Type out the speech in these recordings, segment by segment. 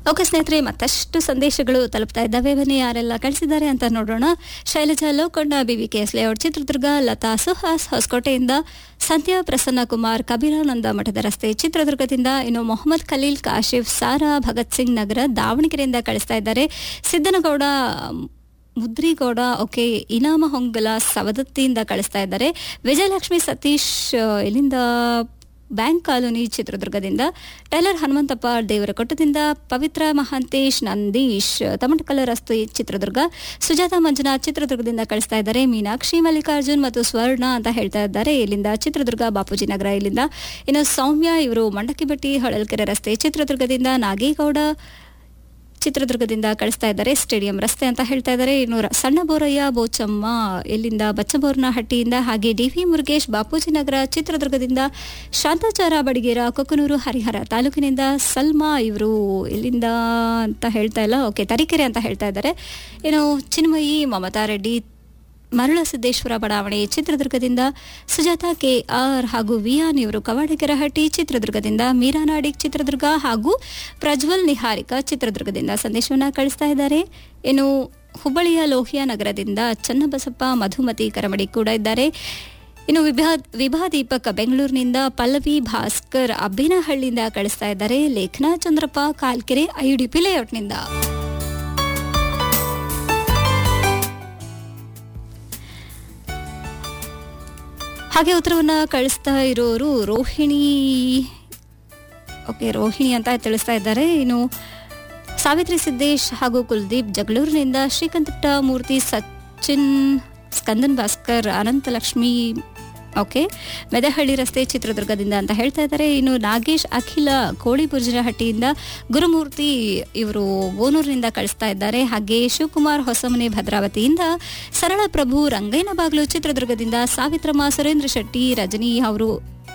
okay ಸ್ನೇಹಿತರೆ ಮತ್ತಷ್ಟು ಸಂದೇಶಗಳು ತಲುಪ್ತಾ ಇದ್ದಾವೆ ಬನ್ನಿ ಯಾರೆಲ್ಲ ಕಳಿಸಿದ್ದಾರೆ ಅಂತ ನೋಡೋಣ ಶೈಲಜಾ ಲೋಕೊಂಡ ಬಿವಿಕೆಎಸ್ ಲೇಔಟ್ ಚಿತ್ರದುರ್ಗ ಲತಾ ಸುಹಾಸ್ ಹೊಸಕೋಟೆಯಿಂದ ಸಂಧ್ಯಾ ಪ್ರಸನ್ನ ಕುಮಾರ್ ಕಬೀರಾನಂದ ಮಠದ ರಸ್ತೆ ಚಿತ್ರದುರ್ಗದಿಂದ ಇನ್ನು ಮೊಹಮ್ಮದ್ ಖಲೀಲ್ ಕಾಶಿಫ್ ಸಾರಾ ಭಗತ್ ಸಿಂಗ್ ನಗರ ದಾವಣಗೆರೆಯಿಂದ ಕಳಿಸ್ತಾ ಇದ್ದಾರೆ ಸಿದ್ದನಗೌಡ ಮುದ್ರಿಗೌಡ ಓಕೆ ಇನಾಮ ಹೊಂಗಲ ಸವದತ್ತಿಯಿಂದ ಕಳಿಸ್ತಾ ಇದ್ದಾರೆ ವಿಜಯಲಕ್ಷ್ಮಿ ಸತೀಶ್ ಆ, ಇಲ್ಲಿಂದ ಬ್ಯಾಂಕ್ ಕಾಲೋನಿ ಚಿತ್ರದುರ್ಗದಿಂದ ಟೈಲರ್ ಹನುಮಂತಪ್ಪ ದೇವರಕೊಟ್ಟದಿಂದ ಪವಿತ್ರ ಮಹಾಂತೇಶ್ ನಂದೀಶ್ ತಮಟಕಲ ರಸ್ತೆ ಚಿತ್ರದುರ್ಗ ಸುಜಾತ ಮಂಜುನಾಥ್ ಚಿತ್ರದುರ್ಗದಿಂದ ಕಳಿಸ್ತಾ ಇದ್ದಾರೆ ಮೀನಾಕ್ಷಿ ಮಲ್ಲಿಕಾರ್ಜುನ್ ಮತ್ತು ಸ್ವರ್ಣ ಅಂತ ಹೇಳ್ತಾ ಇದ್ದಾರೆ ಇಲ್ಲಿಂದ ಚಿತ್ರದುರ್ಗ ಬಾಪೂಜಿ ನಗರ ಇಲ್ಲಿಂದ ಇನ್ನು ಸೌಮ್ಯ ಇವರು ಮಂಡಕಿಬೆಟ್ಟಿ ಹೊಳಲ್ಕೆರೆ ರಸ್ತೆ ಚಿತ್ರದುರ್ಗದಿಂದ ನಾಗೇಗೌಡ ಚಿತ್ರದುರ್ಗದಿಂದ ಕಳಿಸ್ತಾ ಇದ್ದಾರೆ ಸ್ಟೇಡಿಯಂ ರಸ್ತೆ ಅಂತ ಹೇಳ್ತಾ ಇದ್ದಾರೆ ಇನ್ನು ರ- ಸಣ್ಣ ಬೋರಯ್ಯ ಬೋಚಮ್ಮ ಎಲ್ಲಿಂದ ಬಚ್ಚಬೋರ್ನ ಹಟ್ಟಿಯಿಂದ ಹಾಗೆ ಡಿ ವಿ ಮುರುಗೇಶ್ ಬಾಪೂಜಿ ನಗರ ಚಿತ್ರದುರ್ಗದಿಂದ ಶಾಂತಾಚಾರ ಬಡಿಗೇರ ಕೊಕ್ಕನೂರು ಹರಿಹರ ತಾಲೂಕಿನಿಂದ ಸಲ್ಮಾ ಇವರು ಎಲ್ಲಿಂದ ಅಂತ ಹೇಳ್ತಾ ಇಲ್ಲ ಓಕೆ ತರೀಕೆರೆ ಅಂತ ಹೇಳ್ತಾ ಇದ್ದಾರೆ ಇನ್ನು ಚಿನ್ಮಯಿ ಮಮತಾ ರೆಡ್ಡಿ ಮರಳಸಿದ್ದೇಶ್ವರ ಬಡಾವಣೆ ಚಿತ್ರದುರ್ಗದಿಂದ ಸುಜಾತ ಕೆ ಆರ್ ಹಾಗೂ ವಿಯಾನ್ ಇವರು ಕವಾಡಗೆರಹಟ್ಟಿ ಚಿತ್ರದುರ್ಗದಿಂದ ಮೀರಾ ನಾಡಿಗ್ ಚಿತ್ರದುರ್ಗ ಹಾಗೂ ಪ್ರಜ್ವಲ್ ನಿಹಾರಿಕ ಚಿತ್ರದುರ್ಗದಿಂದ ಸಂದೇಶವನ್ನ ಕಳಿಸ್ತಾ ಇದ್ದಾರೆ ಇನ್ನು ಹುಬ್ಬಳ್ಳಿಯ ಲೋಹಿಯಾ ನಗರದಿಂದ ಚನ್ನಬಸಪ್ಪ ಮಧುಮತಿ ಕರಮಡಿ ಕೂಡ ಇದ್ದಾರೆ ಇನ್ನು ವಿಭಾ ವಿಭಾ ದೀಪಕ್ ಬೆಂಗಳೂರಿನಿಂದ ಪಲ್ಲವಿ ಭಾಸ್ಕರ್ ಅಬ್ಬಿನಹಳ್ಳಿಯಿಂದ ಕಳಿಸ್ತಾ ಇದ್ದಾರೆ ಲೇಖನಾ ಚಂದ್ರಪ್ಪ ಕಾಲ್ಕೆರೆ ಐಯುಡಿಪಿ ಲೇಔಟ್ನಿಂದ ಹಾಗೆ ಉತ್ತರವನ್ನ ಕಳಿಸ್ತಾ ಇರೋರು ರೋಹಿಣಿ ಓಕೆ ರೋಹಿಣಿ ಅಂತ ತಿಳಿಸ್ತಾ ಇದ್ದಾರೆ ಇನ್ನು ಸಾವಿತ್ರಿ ಸಿದ್ದೇಶ್ ಹಾಗೂ ಕುಲ್ದೀಪ್ ಜಗಳೂರಿನಿಂದ ಶ್ರೀಕಂಠ ಮೂರ್ತಿ ಸಚಿನ್ ಸ್ಕಂದನ್ ಭಾಸ್ಕರ್ ಅನಂತಲಕ್ಷ್ಮಿ ಓಕೆ ಮೆದಹಳ್ಳಿ ರಸ್ತೆ ಚಿತ್ರದುರ್ಗದಿಂದ ಅಂತ ಹೇಳ್ತಾ ಇದ್ದಾರೆ ಇನ್ನು ನಾಗೇಶ್ ಅಖಿಲ ಕೋಳಿಬುರ್ಜನಹಟ್ಟಿಯಿಂದ ಗುರುಮೂರ್ತಿ ಇವರು ಗೋನೂರಿನಿಂದ ಕಳಿಸ್ತಾ ಇದ್ದಾರೆ ಹಾಗೆ ಶಿವಕುಮಾರ್ ಹೊಸಮನೆ ಭದ್ರಾವತಿಯಿಂದ ಸರಳ ಪ್ರಭು ರಂಗಯ್ಯನ ಬಾಗಿಲು ಚಿತ್ರದುರ್ಗದಿಂದ ಸಾವಿತ್ರಮ್ಮ ಸುರೇಂದ್ರ ಶೆಟ್ಟಿ ರಜನಿ ಅವರು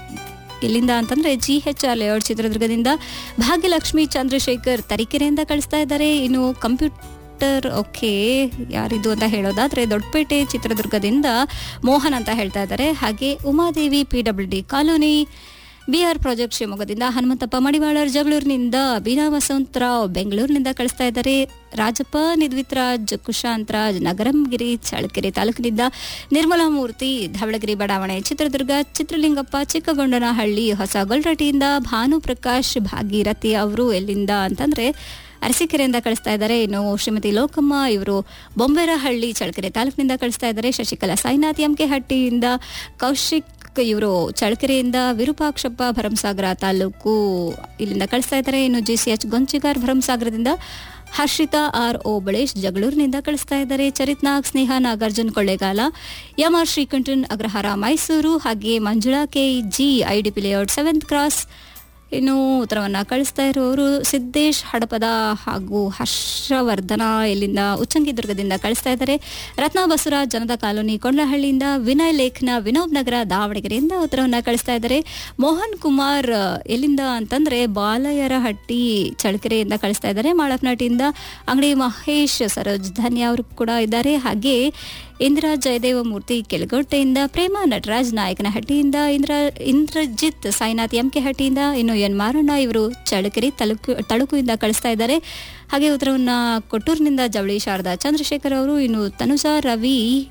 ಇಲ್ಲಿಂದ ಅಂತಂದ್ರೆ ಜಿ ಎಚ್ ಆರ್ ಲೇಔಟ್ ಚಿತ್ರದುರ್ಗದಿಂದ ಭಾಗ್ಯಲಕ್ಷ್ಮಿ ಚಂದ್ರಶೇಖರ್ ತರೀಕೆರೆಯಿಂದ ಕಳಿಸ್ತಾ ಇದ್ದಾರೆ ಇನ್ನು ಕಂಪ್ಯೂಟರ್ ಓಕೆ ಯಾರಿದು ಅಂತ ಹೇಳೋದಾದ್ರೆ ದೊಡ್ಡಪೇಟೆ ಚಿತ್ರದುರ್ಗದಿಂದ ಮೋಹನ್ ಅಂತ ಹೇಳ್ತಾ ಇದ್ದಾರೆ ಹಾಗೆ Umadevi P W D colony B R project ಶಿವಮೊಗ್ಗದಿಂದ ಹನುಮಂತಪ್ಪ ಮಡಿವಾಳರ್ ಜಗಳೂರಿನಿಂದ ಬೀನಾ ವಸಂತರಾವ್ ಬೆಂಗಳೂರಿನಿಂದ ಕಳಿಸ್ತಾ ಇದ್ದಾರೆ ರಾಜಪ್ಪ ನಿದ್ವಿತ್ರಾಜ್ ಕುಶಾಂತರಾಜ್ ನಗರಂಗಿರಿ ಚಳ್ಳಕೆರೆ ತಾಲೂಕಿನಿಂದ ನಿರ್ಮಲಾ ಮೂರ್ತಿ ಧವಳಗಿರಿ ಬಡಾವಣೆ ಚಿತ್ರದುರ್ಗ ಚಿತ್ರಲಿಂಗಪ್ಪ ಚಿಕ್ಕಗೊಂಡನಹಳ್ಳಿ ಹೊಸ ಗೊಲ್ರಟಿಯಿಂದ ಭಾನು ಪ್ರಕಾಶ್ ಭಾಗೀರಥಿ ಅವರು ಎಲ್ಲಿಂದ ಅಂತಂದ್ರೆ ಅರಸೀಕೆರೆಯಿಂದ ಕಳಿಸ್ತಾ ಇದ್ದಾರೆ ಇನ್ನು ಶ್ರೀಮತಿ ಲೋಕಮ್ಮ ಇವರು ಬೊಂಬೆರಹಳ್ಳಿ ಚಳ್ಳಕೆರೆ ತಾಲೂಕಿನಿಂದ ಕಳಿಸ್ತಾ ಇದ್ದಾರೆ ಶಶಿಕಲಾ ಸಾಯಿನಾಥ್ ಎಂಕೆ ಹಟ್ಟಿಯಿಂದ ಕೌಶಿಕ್ ಇವರು ಚಳ್ಳಕೆರೆಯಿಂದ ವಿರೂಪಾಕ್ಷಪ್ಪ ಭರಮಸಾಗರ ತಾಲೂಕು ಇಲ್ಲಿಂದ ಕಳಿಸ್ತಾ ಇದ್ದಾರೆ ಇನ್ನು ಜಿ ಸಿ ಎಚ್ ಗೊಂಚಿಗಾರ್ ಭರಮಸಾಗರದಿಂದ ಹರ್ಷಿತಾ ಆರ್ ಓಬಳೇಶ್ ಜಗಳೂರಿನಿಂದ ಕಳಿಸ್ತಾ ಇದ್ದಾರೆ ಚರಿತ್ ನಾಗ್ ಸ್ನೇಹ ನಾಗಾರ್ಜುನ್ ಕೊಳ್ಳೇಗಾಲ ಎಂ ಆರ್ ಶ್ರೀಕಂಠನ್ ಅಗ್ರಹಾರ ಮೈಸೂರು ಹಾಗೆ Manjula K G IDP layout seventh cross ಇನ್ನು ಉತ್ತರವನ್ನ ಕಳಿಸ್ತಾ ಇರೋರು ಸಿದ್ದೇಶ್ ಹಡಪದ ಹಾಗೂ ಹರ್ಷವರ್ಧನ ಇಲ್ಲಿಂದ ಉಚ್ಚಂಗಿದುರ್ಗದಿಂದ ಕಳಿಸ್ತಾ ಇದ್ದಾರೆ ರತ್ನ ಬಸವರಾಜ್ ಜನತಾ ಕಾಲೋನಿ ಕೊಂಡ್ಲಹಳ್ಳಿಯಿಂದ ವಿನಯ್ ಲೇಖನ ವಿನೋದ್ ನಗರ ದಾವಣಗೆರೆಯಿಂದ ಉತ್ತರವನ್ನ ಕಳಿಸ್ತಾ ಇದ್ದಾರೆ ಮೋಹನ್ ಕುಮಾರ್ ಎಲ್ಲಿಂದ ಅಂತಂದ್ರೆ ಬಾಲಯರಹಟ್ಟಿ ಚಳ್ಳಕೆರೆಯಿಂದ ಕಳಿಸ್ತಾ ಇದ್ದಾರೆ ಮಾಳಪ್ನಾಟಿಯಿಂದ ಅಂಗಡಿ ಮಹೇಶ್ ಸರೋಜ್ ಧನ್ಯ ಅವರು ಕೂಡ ಇದ್ದಾರೆ ಹಾಗೆ ಇಂದಿರಾ ಜಯದೇವ ಮೂರ್ತಿ ಕೆಳಗೋಟೆಯಿಂದ ಪ್ರೇಮ ನಟರಾಜ್ ನಾಯಕನಹಟ್ಟಿಯಿಂದ ಇಂದ್ರ ಇಂದ್ರಜಿತ್ ಸಾಯಿನಾಥ್ ಎಂಕೆ ಹಟ್ಟಿಯಿಂದ ಇನ್ನು ಎನ್ ಮಾರಣ್ಣ ಇವರು ಚಳ್ಳಕೆರೆ ತಲುಕು ತಳುಕುಯಿಂದ ಕಳಿಸ್ತಾ ಇದ್ದಾರೆ ಹಾಗೆ ಉತ್ತರವನ್ನ ಕೊಟ್ಟೂರಿನಿಂದ ಜವಳಿ ಶಾರದಾ ಚಂದ್ರಶೇಖರ್ ಅವರು ಇನ್ನು ತನುಜಾ ರವಿ